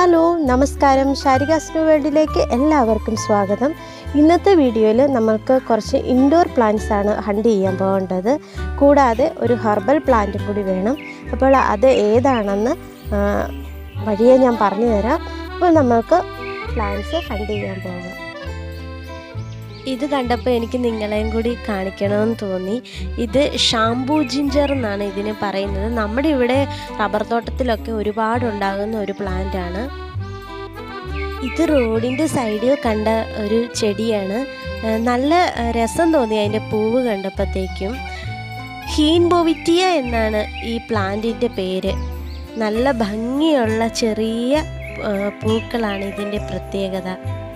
hello നമസ്കാരം ഷാരികാസ്നു വേൾഡിലേക്ക് എല്ലാവർക്കും സ്വാഗതം ഇന്നത്തെ വീഡിയോയിൽ നമ്മൾക്ക് കുറച്ച് ഇൻഡോർ പ്ലാന്റ്സ് ആണ് ഹണ്ട് ചെയ്യാൻ പോകേണ്ടത് കൂടാതെ ഒരു ഹെർബൽ പ്ലാന്റ് കൂടി വേണം അപ്പോൾ അത് ഏതാണെന്ന് ആ, വഴിയെ ഞാൻ പറഞ്ഞു തരാം അപ്പോൾ നമ്മൾക്ക് പ്ലാന്റ്സ് ഹണ്ട് ചെയ്യാൻ പോകാം ഇത് കണ്ടപ്പോൾ എനിക്ക് നിങ്ങളെയും കൂടി കാണിക്കണമെന്ന് തോന്നി ഇത് ഷാംപൂ ജിഞ്ചർ എന്നാണ് ഇതിന് പറയുന്നത് നമ്മുടെ ഇവിടെ റബ്ബർ തോട്ടത്തിലൊക്കെ ഒരുപാട് ഉണ്ടാകുന്ന ഒരു പ്ലാന്റ് ആണ് ഇത് റോഡിൻ്റെ സൈഡിൽ കണ്ട ഒരു ചെടിയാണ് ഏഹ് നല്ല ഏഹ് രസം തോന്നി അതിൻ്റെ പൂവ് കണ്ടപ്പോഴത്തേക്കും ഹീൻ ബോവിറ്റിയ എന്നാണ് ഈ പ്ലാന്റിൻ്റെ പേര് നല്ല ഭംഗിയുള്ള ചെറിയ ഏഹ് പൂക്കളാണ് ഇതിൻ്റെ പ്രത്യേകത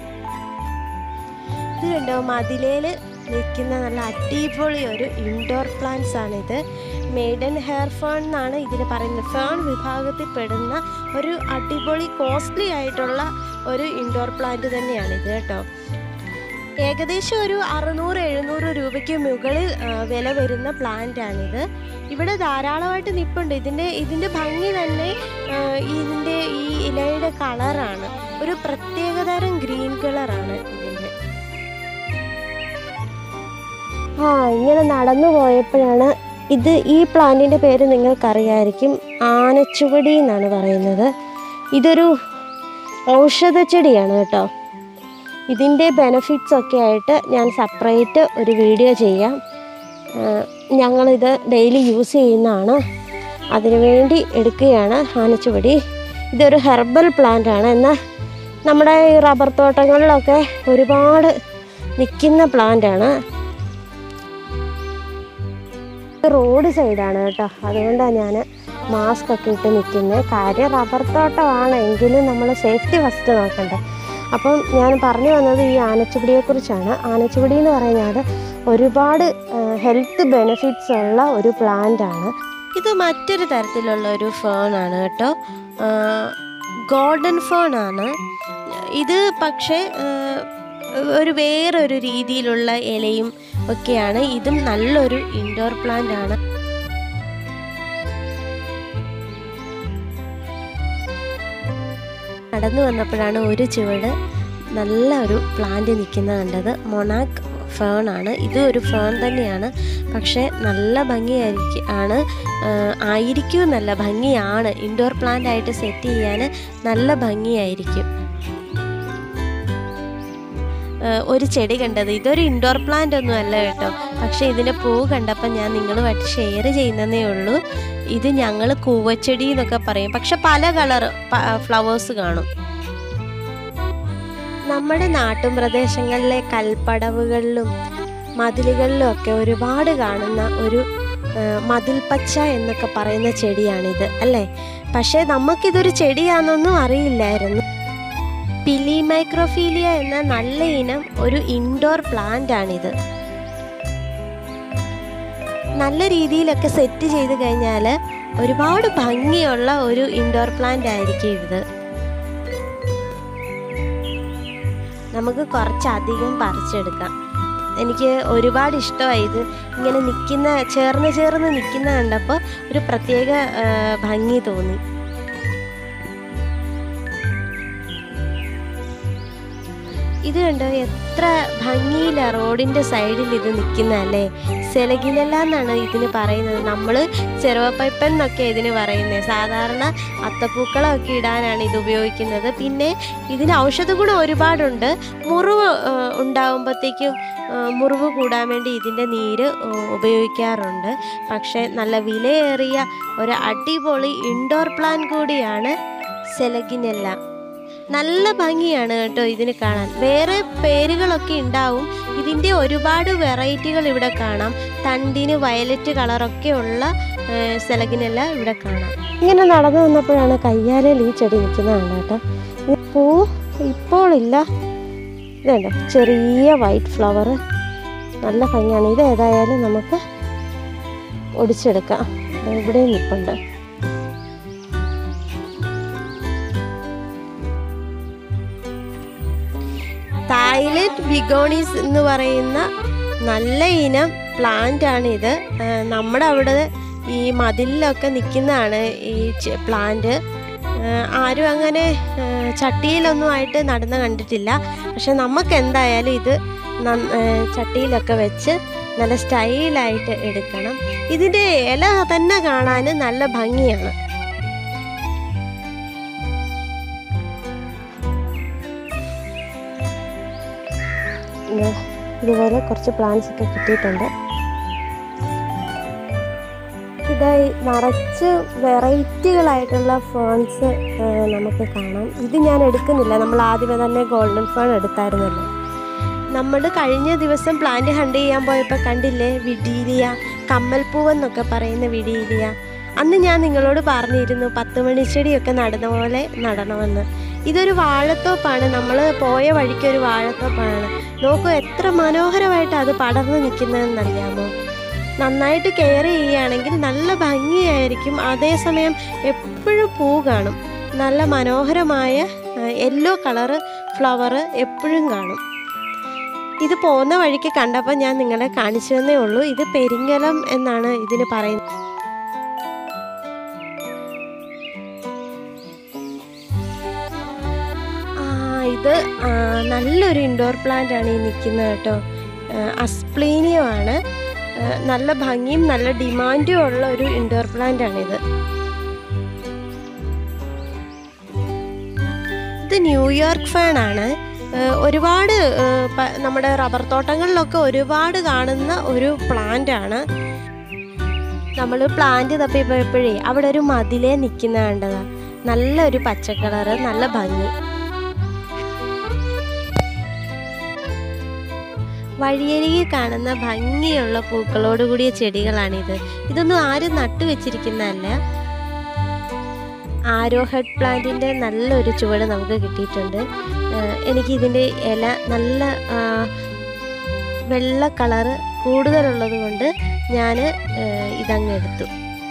ഇത് കണ്ടോ മതിലേൽ നിൽക്കുന്ന നല്ല അടിപൊളി ഒരു ഇൻഡോർ പ്ലാന്റ്സ് ആണിത് മെയ്ഡൻ ഹെയർ ഫേൺ എന്നാണ് ഇതിന് പറയുന്നത് ഫേൺ വിഭാഗത്തിൽ പെടുന്ന ഒരു അടിപൊളി കോസ്റ്റ്ലി ആയിട്ടുള്ള ഒരു ഇൻഡോർ പ്ലാന്റ് തന്നെയാണ് ഇത് കേട്ടോ ഏകദേശം ഒരു അറുന്നൂറ് എഴുന്നൂറ് രൂപയ്ക്ക് മുകളിൽ ആ, വില വരുന്ന പ്ലാന്റ് ആണിത് ഇവിടെ ധാരാളമായിട്ട് നിപ്പുണ്ട് ഇതിൻ്റെ ഇതിൻ്റെ ഭംഗി തന്നെ ആ, ഇതിൻ്റെ ഈ ഇലയുടെ കളറാണ് ഒരു പ്രത്യേകതരം ഗ്രീൻ കളറാണ് ഇതിൻ്റെ ആ ഇങ്ങനെ നടന്നു പോയപ്പോഴാണ് ഇത് ഈ പ്ലാന്റിൻ്റെ പേര് നിങ്ങൾക്കറിയായിരിക്കും ആനച്ചുവടി എന്നാണ് പറയുന്നത് ഇതൊരു ഔഷധ ചെടിയാണ് കേട്ടോ ഇതിൻ്റെ ബെനഫിറ്റ്സ് ഒക്കെ ആയിട്ട് ഞാൻ സെപ്പറേറ്റ് ഒരു വീഡിയോ ചെയ്യാം ആ, ഞങ്ങളിത് ഡെയിലി യൂസ് ചെയ്യുന്നതാണ് അതിനുവേണ്ടി എടുക്കുകയാണ് ആനച്ചുവടി ഇതൊരു ഹെർബൽ പ്ലാന്റ് ആണ് എന്നാൽ നമ്മുടെ ഈ റബ്ബർ തോട്ടങ്ങളിലൊക്കെ ഒരുപാട് നിൽക്കുന്ന പ്ലാന്റ് ആണ് റോഡ് സൈഡാണ് കേട്ടോ അതുകൊണ്ടാണ് ഞാൻ മാസ്ക് ഒക്കെ ഇട്ട് നിൽക്കുന്നത് കാര്യം റബ്ബർ തോട്ടമാണ് എങ്കിലും നമ്മൾ സേഫ്റ്റി ഫസ്റ്റ് നോക്കണ്ടേ അപ്പം ഞാൻ പറഞ്ഞു വന്നത് ഈ ആനച്ചുപടിയെക്കുറിച്ചാണ് ആനച്ചുപടി എന്ന് പറഞ്ഞാൽ ഒരുപാട് ഹെൽത്ത് ബെനിഫിറ്റ്സ് ഉള്ള ഒരു പ്ലാന്റ് ആണ് ഇത് മറ്റൊരു തരത്തിലുള്ള ഒരു ഫേൺ ആണ് കേട്ടോ ഗോൾഡൻ ഫേൺ ആണ് ഇത് പക്ഷേ ആ, ഒരു വേറൊരു രീതിയിലുള്ള ഇലയും ഒക്കെയാണ് ഇതും നല്ലൊരു ഇൻഡോർ പ്ലാന്റ് ആണ് നടന്നു വന്നപ്പോഴാണ് ഒരു ചുവട് നല്ല ഒരു പ്ലാന്റ് നിൽക്കുന്നത് കണ്ടത് മൊണാക്ക് ഫേൺ ആണ് ഇത് ഒരു ഫേൺ തന്നെയാണ് പക്ഷേ നല്ല ഭംഗിയായിരിക്കും ആണ് ആ, ആയിരിക്കും എന്നല്ല ഭംഗിയാണ് ഇൻഡോർ പ്ലാന്റ് ആയിട്ട് സെറ്റ് ചെയ്യാൻ നല്ല ഭംഗിയായിരിക്കും ഏഹ് ഒരു ചെടി കണ്ടത് ഇതൊരു ഇൻഡോർ പ്ലാന്റ് ഒന്നും അല്ല കേട്ടോ പക്ഷെ ഇതിൻ്റെ പൂ കണ്ടപ്പോൾ ഞാൻ നിങ്ങളുമായിട്ട് ഷെയർ ചെയ്യുന്നതേ ഉള്ളൂ ഇത് ഞങ്ങൾ കൂവച്ചെടി എന്നൊക്കെ പറയും പക്ഷെ പല കളർ ഫ്ലവേഴ്സ് കാണും നമ്മുടെ നാട്ടും പ്രദേശങ്ങളിലെ കൽപ്പടവുകളിലും മതിലുകളിലും ഒക്കെ ഒരുപാട് കാണുന്ന ഒരു ഏഹ് മതിൽ പച്ച എന്നൊക്കെ പറയുന്ന ചെടിയാണിത് അല്ലേ പക്ഷേ നമുക്കിതൊരു ചെടിയാണെന്നൊന്നും അറിയില്ലായിരുന്നു പിലി മൈക്രോഫീലിയ എന്ന നല്ല ഇനം ഒരു ഇൻഡോർ പ്ലാന്റ് ആണിത് നല്ല രീതിയിലൊക്കെ സെറ്റ് ചെയ്ത് കഴിഞ്ഞാൽ ഒരുപാട് ഭംഗിയുള്ള ഒരു ഇൻഡോർ പ്ലാന്റ് ആയിരിക്കും ഇത് നമുക്ക് കുറച്ചധികം പറിച്ചെടുക്കാം എനിക്ക് ഒരുപാട് ഇഷ്ടമായി ഇത് ഇങ്ങനെ നിൽക്കുന്ന ചേർന്ന് ചേർന്ന് നിൽക്കുന്ന കണ്ടപ്പോൾ ഒരു പ്രത്യേക ആ, ഭംഗി തോന്നി ഇത് കണ്ടോ എത്ര ഭംഗിയില്ല റോഡിൻ്റെ സൈഡിൽ ഇത് നിൽക്കുന്നതല്ലേ സെലഗിനല്ല എന്നാണ് ഇതിന് പറയുന്നത് നമ്മൾ ചെറുവപ്പൈപ്പൻ എന്നൊക്കെ ഇതിന് പറയുന്നത് സാധാരണ അത്തപ്പൂക്കളമൊക്കെ ഇടാനാണ് ഇത് ഉപയോഗിക്കുന്നത് പിന്നെ ഇതിന് ഔഷധ ഗുണം ഒരുപാടുണ്ട് മുറിവ് ആ, ഉണ്ടാകുമ്പോഴത്തേക്കും ആ, മുറിവ് കൂടാൻ വേണ്ടി ഇതിൻ്റെ നീര് ആ, ഉപയോഗിക്കാറുണ്ട് പക്ഷേ നല്ല വിലയേറിയ ഒരു അടിപൊളി ഇൻഡോർ പ്ലാൻ കൂടിയാണ് സെലഗിനെല്ല നല്ല ഭംഗിയാണ് കേട്ടോ ഇതിന് കാണാൻ വേറെ പേരുകളൊക്കെ ഉണ്ടാവും ഇതിൻ്റെ ഒരുപാട് വെറൈറ്റികൾ ഇവിടെ കാണാം തണ്ടിന് വയലറ്റ് കളറൊക്കെ ഉള്ള സെലകിനെല്ലാം ഇവിടെ കാണാം ഇങ്ങനെ നടന്നു വന്നപ്പോഴാണ് കയ്യാലയിൽ ഈ ചെടി നിൽക്കുന്നതാണ് കേട്ടോ ഈ പൂ ഇപ്പോഴില്ല ഇതുണ്ടോ ചെറിയ വൈറ്റ് ഫ്ലവർ നല്ല ഭംഗിയാണ് ഇത് ഏതായാലും നമുക്ക് ഒടിച്ചെടുക്കാം ദേ ഇവിടെയും നിൽപ്പുണ്ട് തായ്ലൻഡ് ബിഗോണീസ് എന്ന് പറയുന്ന നല്ല ഇനം പ്ലാന്റ് ആണിത് ആ, നമ്മുടെ അവിടെ ഈ മതിലിലൊക്കെ നിൽക്കുന്നതാണ് ഈ പ്ലാന്റ് ഏഹ് ആരും അങ്ങനെ ഏഹ് ചട്ടിയിലൊന്നും ആയിട്ട് നടുന്ന കണ്ടിട്ടില്ല പക്ഷെ നമുക്ക് എന്തായാലും ഇത് നന്ന- ഏഹ് ചട്ടിയിലൊക്കെ വെച്ച് നല്ല സ്റ്റൈലായിട്ട് എടുക്കണം ഇതിൻ്റെ ഇല തന്നെ കാണാൻ നല്ല ഭംഗിയാണ് ഇങ്ങനെ ഇതുപോലെ കുറച്ച് പ്ലാന്റ്സ് ഒക്കെ കിട്ടിയിട്ടുണ്ട് ഇതായി നിറച്ച് വെറൈറ്റികളായിട്ടുള്ള ഫേൺസ് നമുക്ക് കാണാം ഇത് ഞാൻ എടുക്കുന്നില്ല നമ്മൾ ആദ്യമേ തന്നെ ഗോൾഡൻ ഫേൺ എടുത്തായിരുന്നല്ലോ നമ്മൾ കഴിഞ്ഞ ദിവസം പ്ലാന്റ് ഹണ്ട് ചെയ്യാൻ പോയപ്പോൾ കണ്ടില്ലേ വിഡീലിയ കമ്മൽപ്പൂവെന്നൊക്കെ പറയുന്ന വിഡീലിയ അന്ന് ഞാൻ നിങ്ങളോട് പറഞ്ഞിരുന്നു പത്ത് മണിച്ചെടിയൊക്കെ നടുന്ന പോലെ നടണമെന്ന് ഇതൊരു വാഴത്തോപ്പാണ് നമ്മൾ പോയ വഴിക്ക് ഒരു വാഴത്തോപ്പാണ് നോക്കൂ എത്ര മനോഹരമായിട്ട് അത് പടർന്നു നിൽക്കുന്നതെന്നറിയാമോ നന്നായിട്ട് കെയർ ചെയ്യുകയാണെങ്കിൽ നല്ല ഭംഗിയായിരിക്കും അതേസമയം എപ്പോഴും പൂ കാണും നല്ല മനോഹരമായ യെല്ലോ കളറ് ഫ്ലവർ എപ്പോഴും കാണും ഇത് പോകുന്ന വഴിക്ക് കണ്ടപ്പോൾ ഞാൻ നിങ്ങളെ കാണിച്ചു തന്നേ ഉള്ളൂ ഇത് പെരിങ്ങലം എന്നാണ് ഇതിന് പറയുന്നത് ആ ഇത് ആ, നല്ലൊരു ഇൻഡോർ പ്ലാന്റ് ആണ് ഈ നിൽക്കുന്നത് കേട്ടോ അസ്പ്ലീനിയമാണ് നല്ല ഭംഗിയും നല്ല ഡിമാൻഡും ഉള്ള ഒരു ഇൻഡോർ പ്ലാന്റ് ആണിത് ഇത് ന്യൂയോർക്ക് ഫേൺ ആണ് ഏഹ് ഒരുപാട് ഏഹ് പ- നമ്മുടെ റബ്ബർ തോട്ടങ്ങളിലൊക്കെ ഒരുപാട് കാണുന്ന ഒരു പ്ലാന്റ് ആണ് നമ്മൾ പ്ലാന്റ് തപ്പിയപ്പോഴേ അവിടെ ഒരു മതിലേ നിൽക്കുന്ന കണ്ടതാ നല്ലൊരു പച്ച കളറ് നല്ല ഭംഗി വഴിയരികെ കാണുന്ന ഭംഗിയുള്ള പൂക്കളോട് കൂടിയ ചെടികളാണിത് ഇതൊന്നും ആരും നട്ടു വെച്ചിരിക്കുന്നതല്ല ആരോ ഹെഡ് പ്ലാന്റിൻ്റെ നല്ലൊരു ചുവട് നമുക്ക് കിട്ടിയിട്ടുണ്ട് ഏഹ് എനിക്ക് ഇതിൻ്റെ ഇല നല്ല ആ, വെള്ള കളറ് കൂടുതലുള്ളത് കൊണ്ട് ഞാൻ ഇതങ്ങ് എടുത്തു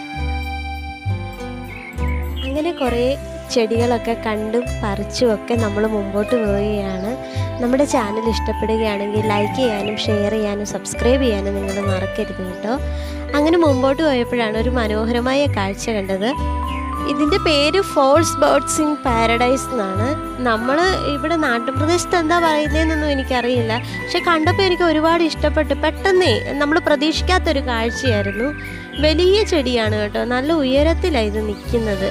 അങ്ങനെ കുറേ ചെടികളൊക്കെ കണ്ടും പറിച്ചും ഒക്കെ നമ്മൾ മുമ്പോട്ട് പോവുകയാണ് നമ്മുടെ ചാനൽ ഇഷ്ടപ്പെടുകയാണെങ്കിൽ ലൈക്ക് ചെയ്യാനും ഷെയർ ചെയ്യാനും സബ്സ്ക്രൈബ് ചെയ്യാനും നിങ്ങൾ മറക്കരുത് കേട്ടോ അങ്ങനെ മുമ്പോട്ട് പോയപ്പോഴാണ് ഒരു മനോഹരമായ കാഴ്ച കണ്ടത് ഇതിൻ്റെ പേര് ഫോൾസ് ബേർഡ്സ് ഇൻ പാരഡൈസ് എന്നാണ് നമ്മൾ ഇവിടെ നാട്ടുപ്രദേശത്ത് എന്താ പറയുന്നതെന്നൊന്നും എനിക്കറിയില്ല പക്ഷെ കണ്ടപ്പോൾ എനിക്ക് ഒരുപാട് ഇഷ്ടപ്പെട്ടു പെട്ടെന്നേ നമ്മൾ പ്രതീക്ഷിക്കാത്തൊരു കാഴ്ചയായിരുന്നു വലിയ ചെടിയാണ് കേട്ടോ നല്ല ഉയരത്തിലാണ് ഇത് നിൽക്കുന്നത്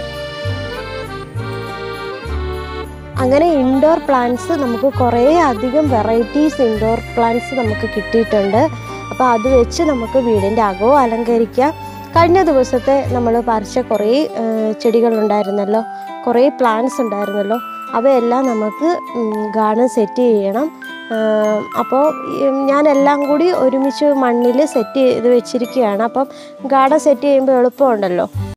അങ്ങനെ ഇൻഡോർ പ്ലാന്റ്സ് നമുക്ക് കുറേ അധികം വെറൈറ്റീസ് ഇൻഡോർ പ്ലാന്റ്സ് നമുക്ക് കിട്ടിയിട്ടുണ്ട് അപ്പോൾ അത് വെച്ച് നമുക്ക് വീടിൻ്റെ അകവും അലങ്കരിക്കാം കഴിഞ്ഞ ദിവസത്തെ നമ്മൾ പറിച്ച കുറേ ചെടികളുണ്ടായിരുന്നല്ലോ കുറേ പ്ലാന്റ്സ് ഉണ്ടായിരുന്നല്ലോ അവയെല്ലാം നമുക്ക് ഗാർഡൻ സെറ്റ് ചെയ്യണം അപ്പോൾ ഞാൻ എല്ലാം കൂടി ഒരുമിച്ച് മണ്ണിൽ സെറ്റ് ചെയ്ത് വെച്ചിരിക്കുകയാണ് അപ്പം ഗാർഡൻ സെറ്റ് ചെയ്യുമ്പോൾ എളുപ്പമുണ്ടല്ലോ